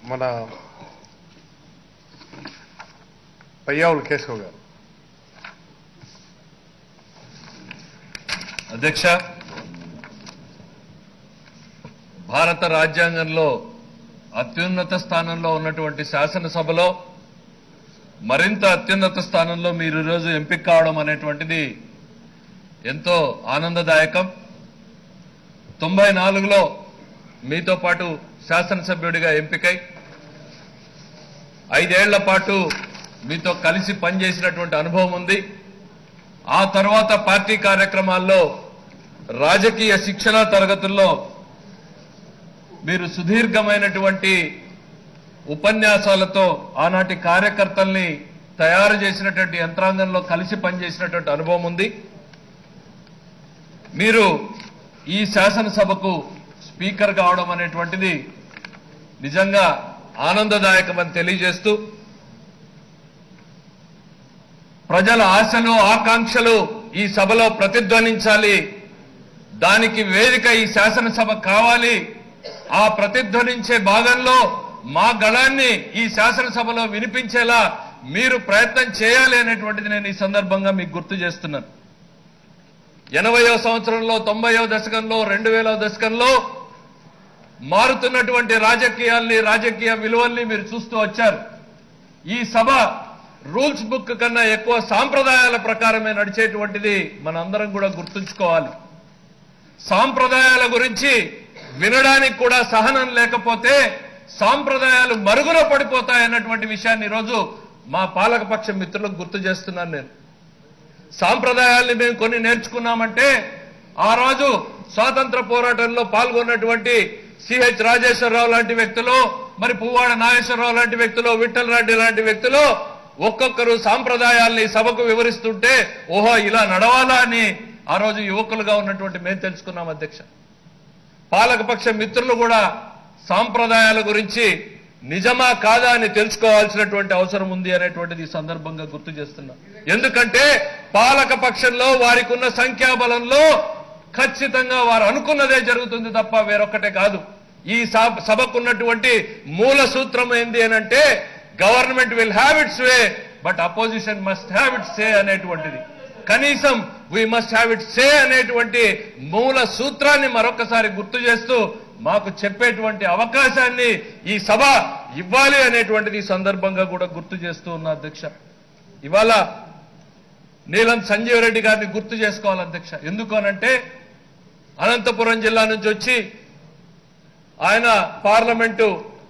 మన పయ్యావుల కేశవ్ గారు అధ్యక్ష భారత రాజ్యాంగంలో అత్యున్నత స్థానంలో ఉన్నటువంటి శాసనసభలో మరింత అత్యున్నత స్థానంలో మీరు ఈరోజు ఎంపిక కావడం అనేటువంటిది ఎంతో ఆనందదాయకం తొంభై నాలుగులో మీతో పాటు శాసనసభ్యుడిగా ఎంపికై ఐదేళ్ల పాటు మీతో కలిసి పనిచేసినటువంటి అనుభవం ఉంది ఆ తర్వాత పార్టీ కార్యక్రమాల్లో రాజకీయ శిక్షణ తరగతుల్లో మీరు సుదీర్ఘమైనటువంటి ఉపన్యాసాలతో ఆనాటి కార్యకర్తల్ని తయారు చేసినటువంటి యంత్రాంగంలో కలిసి పనిచేసినటువంటి అనుభవం ఉంది మీరు ఈ శాసనసభకు స్పీకర్ కావడం అనేటువంటిది నిజంగా ఆనందదాయకమని తెలియజేస్తూ ప్రజల ఆశలు ఆకాంక్షలు ఈ సభలో ప్రతిధ్వనించాలి దానికి వేదిక ఈ శాసనసభ కావాలి ఆ ప్రతిధ్వనించే భాగంలో మా గళాన్ని ఈ శాసనసభలో వినిపించేలా మీరు ప్రయత్నం చేయాలి అనేటువంటిది నేను ఈ సందర్భంగా మీకు గుర్తు చేస్తున్నాను ఎనభైవ సంవత్సరంలో తొంభైవ దశకంలో రెండు వేల దశకంలో మారుతున్నటువంటి రాజకీయాల్ని రాజకీయ విలువల్ని మీరు చూస్తూ వచ్చారు ఈ సభ రూల్స్ బుక్ కన్నా ఎక్కువ సాంప్రదాయాల ప్రకారమే నడిచేటువంటిది మనందరం కూడా గుర్తుంచుకోవాలి సాంప్రదాయాల గురించి వినడానికి కూడా సహనం లేకపోతే సాంప్రదాయాలు మరుగున పడిపోతాయన్నటువంటి విషయాన్ని ఈరోజు మా పాలకపక్ష మిత్రులకు గుర్తు చేస్తున్నాను నేను సాంప్రదాయాల్ని మేము కొన్ని నేర్చుకున్నామంటే ఆ రోజు స్వాతంత్ర పోరాటంలో పాల్గొన్నటువంటి సిహెచ్ రాజేశ్వరరావు లాంటి వ్యక్తులు మరి పువ్వాడ నాగేశ్వరరావు లాంటి వ్యక్తులు విఠల్ రెడ్డి లాంటి వ్యక్తులు ఒక్కొక్కరు సాంప్రదాయాల్ని సభకు వివరిస్తుంటే ఓహో ఇలా నడవాలా అని ఆ రోజు యువకులుగా ఉన్నటువంటి మేము తెలుసుకున్నాం అధ్యక్ష పాలకపక్ష మిత్రులు కూడా సాంప్రదాయాల గురించి నిజమా కాదా అని తెలుసుకోవాల్సినటువంటి అవసరం ఉంది అనేటువంటిది ఈ సందర్భంగా గుర్తు చేస్తున్నా ఎందుకంటే పాలక పక్షంలో వారికి ఉన్న సంఖ్యాబలంలో ఖచ్చితంగా వారు అనుకున్నదే జరుగుతుంది తప్ప వేరొక్కటే కాదు ఈ సభ- సభకున్నటువంటి మూల సూత్రం ఏంది అని అంటే government will have its way but opposition must have its say అనేటువంటిది కనీసం we must have it say అనేటువంటి మూల సూత్రాన్ని మరొకసారి గుర్తు చేస్తూ మాకు చెప్పేటువంటి అవకాశాన్ని ఈ సభ ఇవ్వాలి అనేటువంటిది ఈ సందర్భంగా కూడా గుర్తు చేస్తూ ఉన్నా అధ్యక్ష ఇవాళ నీలం సంజీవ్ రెడ్డి గారిని గుర్తు చేసుకోవాలి అధ్యక్ష ఎందుకు అనంటే అనంతపురం జిల్లా నుంచి వచ్చి ఆయన పార్లమెంటు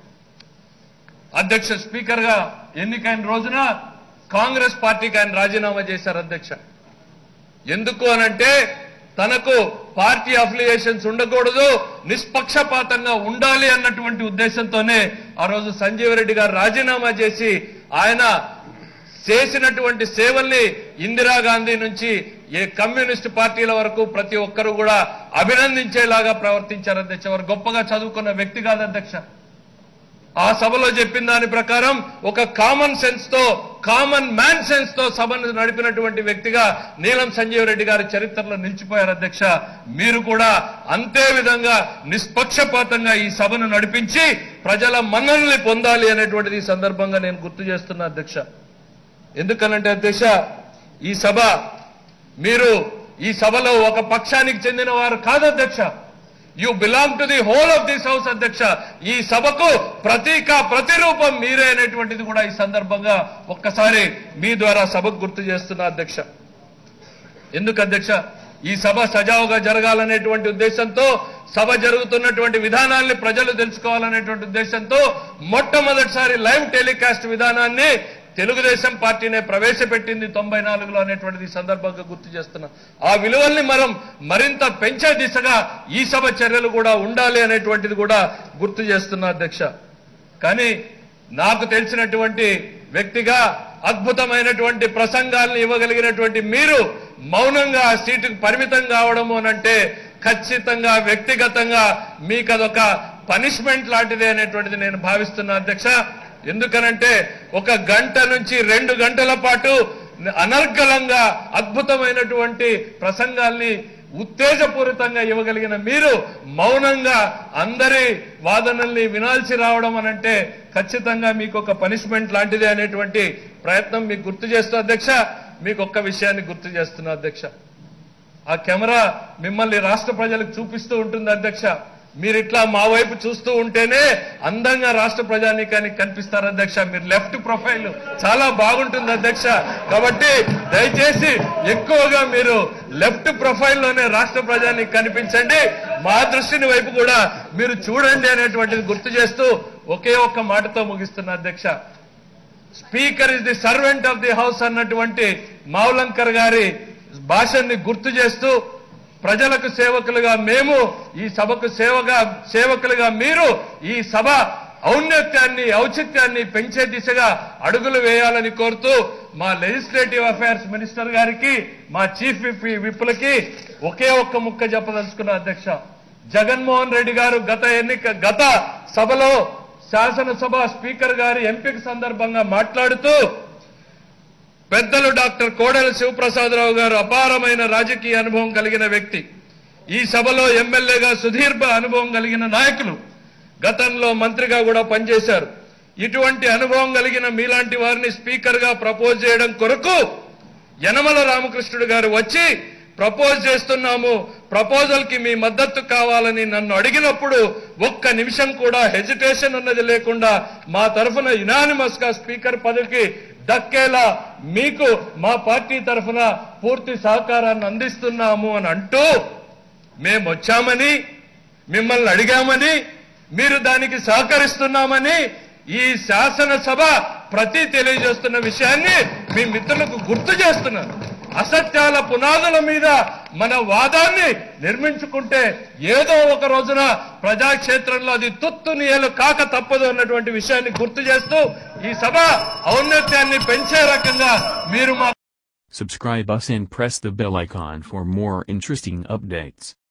అధ్యక్ష స్పీకర్ గా ఎన్నికైన రోజున కాంగ్రెస్ పార్టీకి ఆయన రాజీనామా చేశారు అధ్యక్ష ఎందుకు అనంటే తనకు పార్టీ అఫిలియేషన్స్ ఉండకూడదు నిష్పక్షపాతంగా ఉండాలి అన్నటువంటి ఉద్దేశంతోనే ఆ రోజు సంజీవ్ రెడ్డి గారు రాజీనామా చేసి ఆయన చేసినటువంటి సేవల్ని ఇందిరాగాంధీ నుంచి ఏ కమ్యూనిస్ట్ పార్టీల వరకు ప్రతి ఒక్కరు కూడా అభినందించేలాగా ప్రవర్తించారు అధ్యక్ష వారు గొప్పగా చదువుకున్న వ్యక్తి కాదు అధ్యక్ష ఆ సభలో చెప్పిన దాని ప్రకారం ఒక కామన్ సెన్స్ తో కామన్ మ్యాన్ సెన్స్ తో సభను నడిపినటువంటి వ్యక్తిగా నీలం సంజీవ్ రెడ్డి గారి చరిత్రలో నిలిచిపోయారు అధ్యక్ష మీరు కూడా అంతే విధంగా నిష్పక్షపాతంగా ఈ సభను నడిపించి ప్రజల మన్ననల్ని పొందాలి అనేటువంటిది ఈ సందర్భంగా నేను గుర్తు చేస్తున్నా అధ్యక్ష ఎందుకనంటే అధ్యక్ష ఈ సభ మీరు ఈ సభలో ఒక పక్షానికి చెందిన వారు కాదు అధ్యక్ష you belong to the whole of this house అధ్యక్ష ఈ సభకు ప్రతీక ప్రతిరూపం మీరే అనేటువంటిది కూడా ఈ సందర్భంగా ఒక్కసారి మీ ద్వారా సభకు గుర్తు చేస్తున్నా అధ్యక్ష ఎందుకు అధ్యక్ష ఈ సభ సజావుగా జరగాలనేటువంటి ఉద్దేశంతో సభ జరుగుతున్నటువంటి విధానాల్ని ప్రజలు తెలుసుకోవాలనేటువంటి ఉద్దేశంతో మొట్టమొదటిసారి లైవ్ టెలికాస్ట్ విధానాన్ని తెలుగుదేశం పార్టీనే ప్రవేశపెట్టింది తొంభై నాలుగులో అనేటువంటిది ఈ సందర్భంగా గుర్తు చేస్తున్నా ఆ విలువల్ని మనం మరింత పెంచే దిశగా ఈ సభ చర్యలు కూడా ఉండాలి అనేటువంటిది కూడా గుర్తు చేస్తున్నా అధ్యక్ష కానీ నాకు తెలిసినటువంటి వ్యక్తిగా అద్భుతమైనటువంటి ప్రసంగాల్ని ఇవ్వగలిగినటువంటి మీరు మౌనంగా ఆ సీటుకు పరిమితం కావడము అనంటే ఖచ్చితంగా వ్యక్తిగతంగా మీకు అదొక పనిష్మెంట్ లాంటిదే అనేటువంటిది నేను భావిస్తున్నా అధ్యక్ష ఎందుకనంటే ఒక గంట నుంచి రెండు గంటల పాటు అనర్గళంగా అద్భుతమైనటువంటి ప్రసంగాల్ని ఉత్తేజపూరితంగా ఇవ్వగలిగిన మీరు మౌనంగా అందరి వాదనల్ని వినాల్సి రావడం అనంటే ఖచ్చితంగా మీకు ఒక పనిష్మెంట్ లాంటిదే అనేటువంటి ప్రయత్నం మీకు గుర్తు చేస్తూ అధ్యక్ష మీకు ఒక్క విషయాన్ని గుర్తు చేస్తున్నా అధ్యక్ష ఆ కెమెరా మిమ్మల్ని రాష్ట్ర ప్రజలకు చూపిస్తూ ఉంటుంది అధ్యక్ష మీరు ఇట్లా మా వైపు చూస్తూ ఉంటేనే అందంగా రాష్ట్ర ప్రజానీకానికి కనిపిస్తారు అధ్యక్ష మీరు లెఫ్ట్ ప్రొఫైల్ చాలా బాగుంటుంది అధ్యక్ష కాబట్టి దయచేసి ఎక్కువగా మీరు లెఫ్ట్ ప్రొఫైల్ లోనే రాష్ట్ర ప్రజానికి కనిపించండి మా దృష్టిని వైపు కూడా మీరు చూడండి అనేటువంటిది గుర్తు చేస్తూ ఒకే ఒక్క మాటతో ముగిస్తున్న అధ్యక్ష speaker is the servant of the house అన్నటువంటి మావులంకర్ గారి భాషని గుర్తు చేస్తూ ప్రజలకు సేవకులుగా మేము ఈ సభకు సేవగా సేవకులుగా మీరు ఈ సభ ఔన్నత్యాన్ని ఔచిత్యాన్ని పెంచే దిశగా అడుగులు వేయాలని కోరుతూ మా లెజిస్లేటివ్ అఫైర్స్ మినిస్టర్ గారికి మా చీఫ్ విప్ విప్పులకి ఒకే ఒక్క ముక్క చెప్పదలుచుకున్న అధ్యక్ష జగన్మోహన్ రెడ్డి గారు గత ఎన్నిక గత సభలో శాసనసభ స్పీకర్ గారి ఎంపిక సందర్భంగా మాట్లాడుతూ పెద్దలు డాక్టర్ కోడెల శివప్రసాదరావు గారు అపారమైన రాజకీయ అనుభవం కలిగిన వ్యక్తి ఈ సభలో ఎమ్మెల్యేగా సుదీర్ఘ అనుభవం కలిగిన నాయకులు గతంలో మంత్రిగా కూడా పనిచేశారు ఇటువంటి అనుభవం కలిగిన మీలాంటి వారిని స్పీకర్ గా ప్రపోజ్ చేయడం కొరకు యనమల రామకృష్ణుడు గారు వచ్చి ప్రపోజ్ చేస్తున్నాము ప్రపోజల్ కి మీ మద్దతు కావాలని నన్ను అడిగినప్పుడు ఒక్క నిమిషం కూడా హెజిటేషన్ అన్నది లేకుండా మా తరఫున యునానిమస్ గా స్పీకర్ పదవికి దక్కేలా మీకు మా పార్టీ తరఫున పూర్తి సహకారాన్ని అందిస్తున్నాము అని అంటూ మేము వచ్చామని మిమ్మల్ని అడిగామని మీరు దానికి సహకరిస్తున్నామని ఈ శాసనసభ ప్రతి తెలియజేస్తున్న విషయాన్ని మీ మిత్రులకు గుర్తు చేస్తున్నారు అసత్యాల పునాదుల మీద మన వాదాన్ని నిర్మించుకుంటే ఏదో ఒక రోజున ప్రజాక్షేత్రంలో అది తుత్తు నీయలు కాక తప్పదు అన్నటువంటి విషయాన్ని గుర్తు చేస్తూ ఈ సభ ఔన్నత్యాన్ని పెంచే రకంగా మీరు మా Subscribe us and press the bell icon for more interesting updates.